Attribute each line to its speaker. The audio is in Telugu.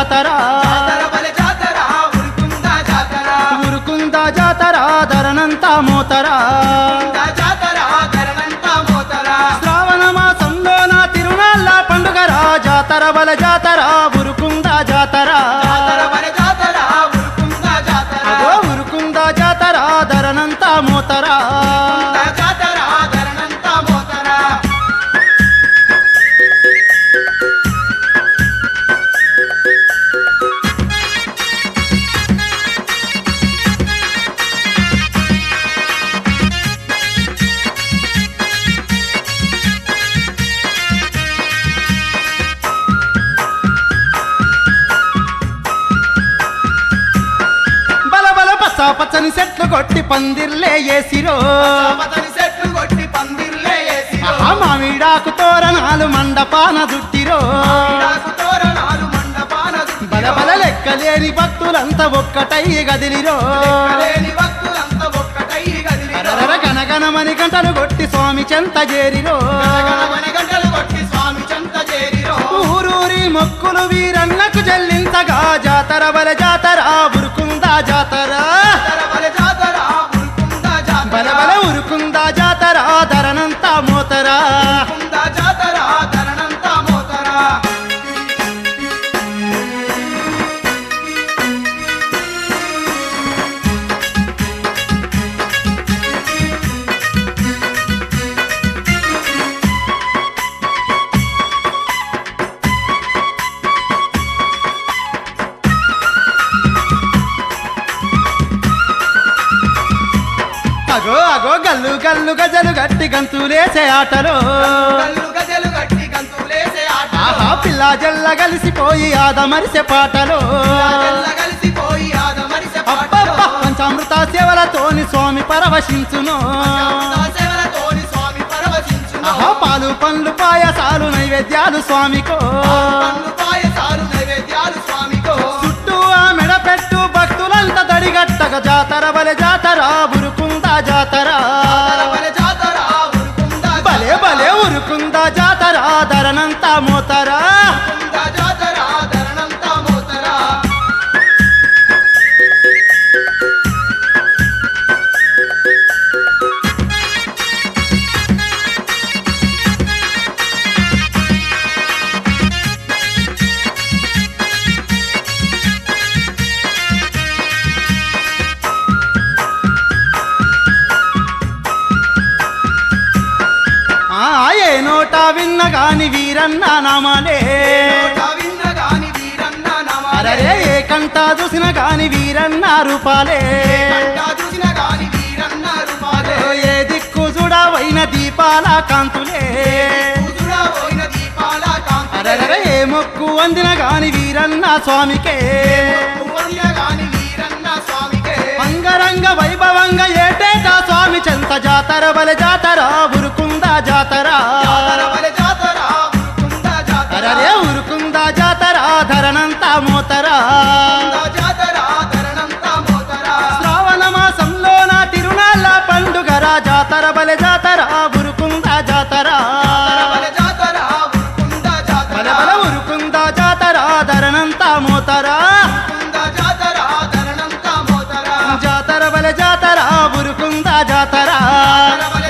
Speaker 1: జాతర
Speaker 2: జాతర బలె జాతర ఉరుకుందా జాతర
Speaker 1: ఉరుకుందా జాతర ధరనంతా మోతరా
Speaker 2: ఉరుకుందా జాతర ధరణంతా మోతరా
Speaker 1: శ్రావణ మాసంలో నా తిరునాళ్ళ పండుగరా జాతర బల జాతర ఉరుకుందా జాతర
Speaker 2: జాతర బలె జాతర ఉరుకుందా జాతర
Speaker 1: అగో ఉరుకుందా జాతర ధరనంతా మోతరా
Speaker 2: ఉరుకుందా జాతర ధరణంతా మోతరా
Speaker 1: బల బల పచ్చ పచ్చని చెట్లు కొట్టి పందిర్లే ఏసిరో
Speaker 2: పతని చెట్లు కొట్టి పందిర్లే వేసిరో
Speaker 1: ఆహా మామిడాకు తోరణాలు మండపాన దుట్టిరో
Speaker 2: ఈడాకు తోరణాలు మండపాన దుట్టిరో.
Speaker 1: బల బల లెక్కలేని భక్తులంతా ఒక్కటై గదిలిరో
Speaker 2: లేని భక్తులంతా ఒక్కటై గదిలిరో.
Speaker 1: అరరర గనగనమని గంటలు కొట్టి స్వామి చెంత చేరిరో
Speaker 2: గణగణమని గంటలు కొట్టి స్వామి చెంత చేరిరో.
Speaker 1: ఊరూరి మొక్కులు వీరన్నకు చెల్లించగా జాతర బల జాతర ఉరుకుందా జాతర
Speaker 2: జాతర బలె జాతర ఉరుకుందా జాతర.
Speaker 1: బల బల ఉరుకుందా జాతర ధరనంతా మోతరా
Speaker 2: ఉరుకుందా జాతర ధరణంతా మోతరా.
Speaker 1: అగో అగో గల్లు గల్లు గజలు గట్టి గంతులేసే ఆటలో
Speaker 2: కళ్ళు గజలు గట్టి గంతులేసే ఆటలో.
Speaker 1: ఆహా పిల్ల జల్ల కలిసిపోయి ఆదమరిసే పాటలో
Speaker 2: రాజల్ల కలిసిపోయి ఆదమరిసె పాటలో.
Speaker 1: అబ్బబ్బ పంచామృత సేవలతోని స్వామి పరవశించును
Speaker 2: అమృత సేవలతోని స్వామి పరవశించును.
Speaker 1: ఆహా పాలు పండ్లు పాయసాలు నైవేద్యాలు స్వామికో
Speaker 2: పండ్లు పాయసాలు నైవేద్యాలు స్వామికో.
Speaker 1: చుట్టూ ఆ మెడ పెట్టు భక్తులంతా దడిగట్టగ జాతర బలె జాతర ఉరుకుందా జాతర
Speaker 2: జాతర బలె జాతర ఉరుకుందా
Speaker 1: బలే
Speaker 2: జాతర.
Speaker 1: బలే ఉరుకుందా జాతర ధరనంతా మోతరా
Speaker 2: ఉరుకుందా జాతర ధరణంతా మోతరా.
Speaker 1: ఆ ఏ నోట విన్న గాని వీరన్న నామాలే
Speaker 2: నోట విన్న గాని వీరన్న నామాలే.
Speaker 1: అరరే ఏ కంట చూసిన గాని వీరన్న రూపాలే
Speaker 2: కంట చూసిన గాని వీరన్న రూపాలే.
Speaker 1: ఏ దిక్కు చూడవైన దీపాల కాంతులే
Speaker 2: కూతురా పోయిన దీపాల కాంతులే.
Speaker 1: అరరే ఏ మొక్కు అందిన గాని వీరన్న స్వామికే
Speaker 2: పువ్వన్న గాని వీరన్న స్వామికే.
Speaker 1: అంగరంగ వైభవంగా ఏటేటా స్వామి చెంత జాతర బలె జాతర ఉరుకుందా జాతర
Speaker 2: జాతర బలె జాతర ఉరుకుందా జాతర.
Speaker 1: అరరే ఉరుకుందా జాతర ధరనంతా మోతరా
Speaker 2: ఉరుకుందా జాతర ధరణంతా మోతరా.
Speaker 1: శ్రావణ మాసంలో నా తిరునాళ్ళ పండుగరా జాతర బలె జాతర ఉరుకుందా జాతర
Speaker 2: జాతర బలె జాతర ఉరుకుందా జాతర.
Speaker 1: బల బల ఉరుకుందా జాతర ధరనంతా మోతరా
Speaker 2: ఉరుకుందా జాతర ధరణంతా మోతరా.
Speaker 1: జాతర బలె జాతర ఉరుకుందా జాతర
Speaker 2: జాతర బలె